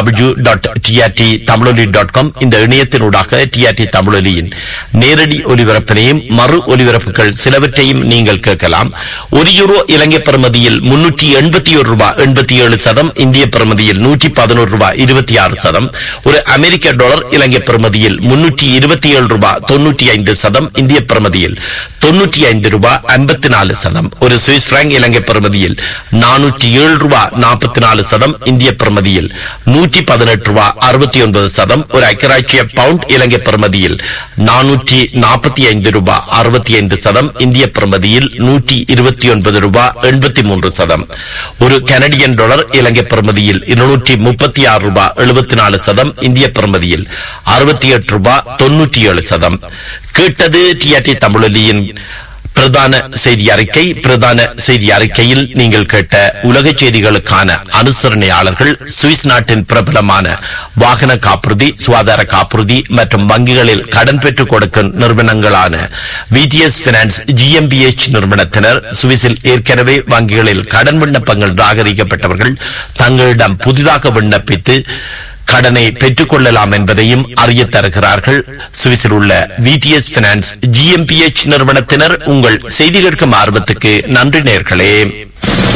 W dot T R T Tamiloli dot com இந்த இணையத்தினூடாக TRT தமிழொலியின் நேரடி ஒலிபரப்பினையும் மறு ஒலிபரப்புகள் சிலவற்றையும் நீங்கள் கேட்கலாம் ஒரு யூரோ இலங்கை பிரமதியில் முன்னூற்றி எண்பத்தி ஒரு ரூபாய் எண்பத்தி ஏழு சதம் இந்திய பிரமதியில் நூற்றி பதினோரு ரூபாய் இருபத்தி ஆறு சதம் ஒரு அமெரிக்க டாலர் இலங்கை பிரமதியில் முன்னூற்றி இருபத்தி ஏழு ரூபாய் தொன்னூற்றி ஐந்து சதம் இந்திய பிரமதியில் தொன்னூற்றி ஐந்து ரூபாய் ஐம்பத்தி நாலு சதம் ஒரு சுவிஸ் பிராங்க் இலங்கை பிரமதியில் நானூற்றி ஏழு ரூபாய் நாற்பத்தி நாலு சதம் இந்திய பிரமதியில் நூற்றி பதினெட்டு ரூபாய் அறுபத்தி ஒன்பது சதம் ஒரு ஐக்கராட்சிய பவுண்ட் இலங்கை பிரமதியில் நானூற்றி நாற்பத்தி ஐந்து ரூபாய் அறுபத்தி ஐந்து சதம் இந்திய பிரமதியில் நூற்றி இருபத்தி ஒன்பது ரூபாய் எண்பத்தி மூன்று சதம் ஒரு கனடியன் டாலர் இலங்கை பிரமதியில் இருநூற்றி முப்பத்தி ஆறு ரூபாய் எழுபத்தி நாலு சதம் இந்திய பிரமதியில் அறுபத்தி எட்டு ரூபாய் தொன்னூற்றி ஏழு சதம் கேட்டது டிஆர்டி தமிழொலியின் பிரதான செய்தி அறிக்கை பிரதான செய்தி அறிக்கையில் நீங்கள் கேட்ட உலக செய்திகளுக்கான அனுசரணையாளர்கள் சுவிஸ் நாட்டின் பிரபலமான வாகன காப்புறுதி சுகாதார காப்புறுதி மற்றும் வங்கிகளில் கடன் பெற்றுக் கொடுக்கும் நிறுவனங்களான விடிஎஸ் பினான்ஸ் ஜிஎம்பிஎச் நிறுவனத்தினர் சுவிஸில் ஏற்கனவே வங்கிகளில் கடன் விண்ணப்பங்கள் நிராகரிக்கப்பட்டவர்கள் தங்களிடம் புதிதாக விண்ணப்பித்து கடனை பெற்றுக் கொள்ளலாம் என்பதையும் அறிய தருகிறார்கள் சுவிஸில் உள்ள விடிஎஸ் பினான்ஸ் ஜிஎம்பிஎச் நிறுவனத்தினர் உங்கள் செய்தி கேட்கும் ஆர்வத்துக்கு நன்றி நேர்களே